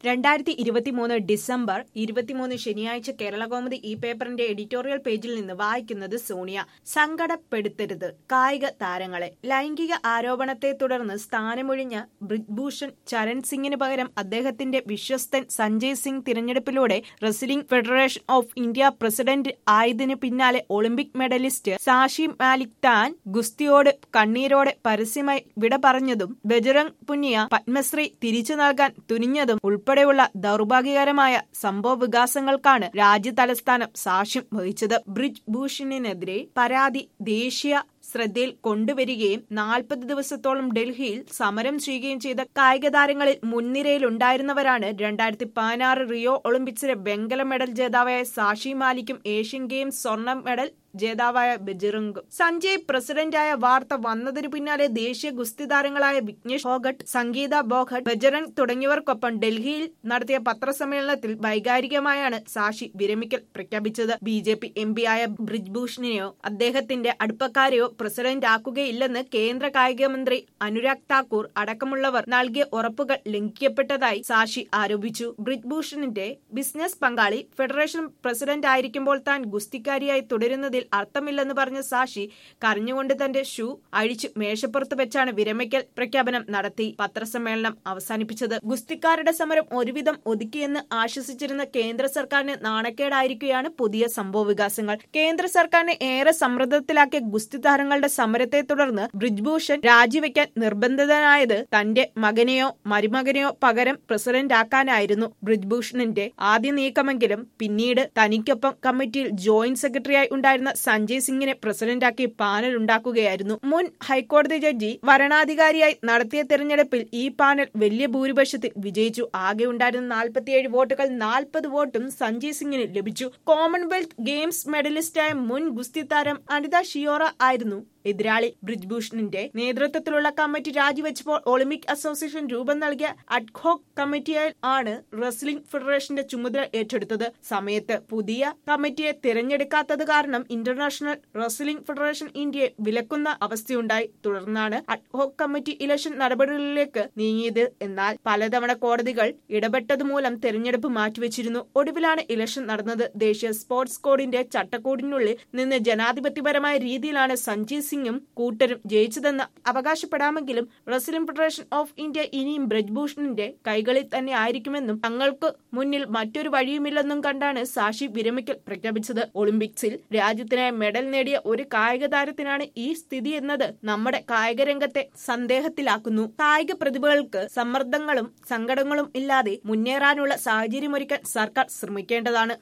രണ്ടായിരത്തി ഇരുപത്തിമൂന്ന് ഡിസംബർ ഇരുപത്തിമൂന്ന് ശനിയാഴ്ച കേരളകൗമുദി ഈ പേപ്പറിന്റെ എഡിറ്റോറിയൽ പേജിൽ നിന്ന് വായിക്കുന്നത് സോണിയ സങ്കടപ്പെടുത്തരുത് കായിക താരങ്ങളെ ലൈംഗിക ആരോപണത്തെ തുടർന്ന് സ്ഥാനമൊഴിഞ്ഞ ബ്രിജ്ഭൂഷൺ ചരൺ സിംഗിന് പകരം അദ്ദേഹത്തിന്റെ വിശ്വസ്തൻ സഞ്ജയ് സിംഗ് തിരഞ്ഞെടുപ്പിലൂടെ wrestling federation of India president ആയതിനു പിന്നാലെ ഒളിമ്പിക് മെഡലിസ്റ്റ് സാഷി മാലിക് താൻ ഗുസ്തിയോട് കണ്ണീരോടെ പരസ്യമായി വിട പറഞ്ഞതും ബജറംഗ് പുനിയ പത്മശ്രീ തിരിച്ചു നൽകാൻ തുനിഞ്ഞതും ഉൾപ്പെടെയുള്ള ദൗർഭാഗ്യകരമായ സംഭവ വികാസങ്ങൾക്കാണ് രാജ്യ തലസ്ഥാനം സാക്ഷ്യം വഹിച്ചത് ബ്രിജ് ഭൂഷണിനെതിരെ പരാതി ദേശീയ ശ്രദ്ധയിൽ കൊണ്ടുവരികയും നാൽപ്പത് ദിവസത്തോളം ഡൽഹിയിൽ സമരം ചെയ്യുകയും ചെയ്ത കായിക താരങ്ങളിൽ മുൻനിരയിലുണ്ടായിരുന്നവരാണ് രണ്ടായിരത്തി പതിനാറ് റിയോ ഒളിമ്പിക്സിലെ വെങ്കല മെഡൽ ജേതാവായ സാഷി മാലിക്കും ഏഷ്യൻ ഗെയിംസ് സ്വർണ്ണ മെഡൽ ജേതാവായ ബജറംഗും സഞ്ജയ് പ്രസിഡന്റായ വാർത്ത വന്നതിനു പിന്നാലെ ദേശീയ ഗുസ്തി താരങ്ങളായ വിഘ്നേഷ് ഫോഗട്ട് സംഗീത ബോഘട്ട് ബജറംഗ് തുടങ്ങിയവർക്കൊപ്പം ഡൽഹിയിൽ നടത്തിയ പത്രസമ്മേളനത്തിൽ വൈകാരികമായാണ് സാഷി വിരമിക്കൽ പ്രഖ്യാപിച്ചത് B J P M P ആയ ബ്രിജ്ഭൂഷണെയോ അദ്ദേഹത്തിന്റെ അടുപ്പക്കാരെയോ പ്രസിഡന്റ് ആക്കുകയില്ലെന്ന് കേന്ദ്ര കായിക മന്ത്രി അനുരാഗ് താക്കൂർ അടക്കമുള്ളവർ നൽകിയ ഉറപ്പുകൾ ലംഘിക്കപ്പെട്ടതായി സാഷി ആരോപിച്ചു ബ്രിജ്ഭൂഷണിന്റെ ബിസിനസ് പങ്കാളി ഫെഡറേഷൻ പ്രസിഡന്റ് ആയിരിക്കുമ്പോൾ താൻ ഗുസ്തിക്കാരിയായി തുടരുന്നതിൽ അർത്ഥമില്ലെന്ന് പറഞ്ഞ സാഷി കരഞ്ഞുകൊണ്ട് തന്റെ ഷൂ അഴിച്ചു മേശപ്പുറത്ത് വെച്ചാണ് വിരമിക്കൽ പ്രഖ്യാപനം നടത്തി പത്രസമ്മേളനം അവസാനിപ്പിച്ചത് ഗുസ്തിക്കാരുടെ സമരം ഒരുവിധം ഒതുക്കിയെന്ന് ആശ്വസിച്ചിരുന്ന കേന്ദ്ര സർക്കാരിന് നാണക്കേടായിരിക്കുകയാണ് പുതിയ സംഭവ വികാസങ്ങൾ കേന്ദ്ര സർക്കാരിനെ ഏറെ സമ്മർദ്ദത്തിലാക്കിയ ഗുസ്തി താരങ്ങളുടെ സമരത്തെ തുടർന്ന് ബ്രിജ്ഭൂഷൺ രാജിവെക്കാൻ നിർബന്ധിതനായത് തന്റെ മകനെയോ മരുമകനെയോ പകരം പ്രസിഡന്റ് ആക്കാനായിരുന്നു ബ്രിജ്ഭൂഷണിന്റെ ആദ്യ നീക്കമെങ്കിലും പിന്നീട് തനിക്കൊപ്പം കമ്മിറ്റിയിൽ ജോയിന്റ് സെക്രട്ടറിയായി ഉണ്ടായിരുന്ന സഞ്ജയ് സിംഗിനെ പ്രസിഡന്റാക്കി പാനൽ ഉണ്ടാക്കുകയായിരുന്നു മുൻ ഹൈക്കോടതി ജഡ്ജി വരണാധികാരിയായി നടത്തിയ തെരഞ്ഞെടുപ്പിൽ ഈ പാനൽ വലിയ ഭൂരിപക്ഷത്തിൽ വിജയിച്ചു ആകെ ഉണ്ടായിരുന്ന നാൽപ്പത്തിയേഴ് വോട്ടുകൾ നാൽപ്പത് വോട്ടും സഞ്ജയ് സിംഗിന് ലഭിച്ചു കോമൺവെൽത്ത് ഗെയിംസ് മെഡലിസ്റ്റായ മുൻ ഗുസ്തി താരം അനിത ഷിയോറ ആയിരുന്നു എതിരാളി ബ്രിജ്ഭൂഷണിന്റെ നേതൃത്വത്തിലുള്ള കമ്മിറ്റി രാജിവെച്ചപ്പോൾ ഒളിമ്പിക് അസോസിയേഷൻ രൂപം നൽകിയ അഡ്ഹോക് കമ്മിറ്റിയാൽ ആണ് റെസ്ലിംഗ് ഫെഡറേഷന്റെ ചുമതല ഏറ്റെടുത്തത് സമയത്ത് പുതിയ കമ്മിറ്റിയെ തിരഞ്ഞെടുക്കാത്തത് കാരണം ഇന്റർനാഷണൽ റെസ്ലിംഗ് ഫെഡറേഷൻ ഇന്ത്യയെ വിലക്കുന്ന അവസ്ഥയുണ്ടായി തുടർന്നാണ് അഡ്ഹോക് കമ്മിറ്റി ഇലക്ഷൻ നടപടികളിലേക്ക് നീങ്ങിയത് എന്നാൽ പലതവണ കോടതികൾ ഇടപെട്ടതുമൂലം തെരഞ്ഞെടുപ്പ് മാറ്റിവെച്ചിരുന്നു ഒടുവിലാണ് ഇലക്ഷൻ നടന്നത് ദേശീയ സ്പോർട്സ് കോഡിന്റെ ചട്ടക്കൂടിനുള്ളിൽ നിന്ന് ജനാധിപത്യപരമായ രീതിയിലാണ് സഞ്ജയ് സിംഗും കൂട്ടരും ജയിച്ചതെന്ന് അവകാശപ്പെടാമെങ്കിലും റെസ്ലിംഗ് ഫെഡറേഷൻ ഓഫ് ഇന്ത്യ ഇനിയും ബ്രജ്ഭൂഷണിന്റെ കൈകളിൽ തന്നെ ആയിരിക്കുമെന്നും തങ്ങൾക്ക് മുന്നിൽ മറ്റൊരു വഴിയുമില്ലെന്നും കണ്ടാണ് സാഷി വിരമിക്കൽ പ്രഖ്യാപിച്ചത് ഒളിമ്പിക്സിൽ രാജ്യത്തിനായി മെഡൽ നേടിയ ഒരു കായിക താരത്തിനാണ് ഈ സ്ഥിതി എന്നത് നമ്മുടെ കായിക രംഗത്തെ സന്ദേഹത്തിലാക്കുന്നു കായിക പ്രതിഭകൾക്ക് സമ്മർദ്ദങ്ങളും സങ്കടങ്ങളും ഇല്ലാതെ മുന്നേറാനുള്ള സാഹചര്യമൊരുക്കാൻ സർക്കാർ ശ്രമിക്കേണ്ടതാണ്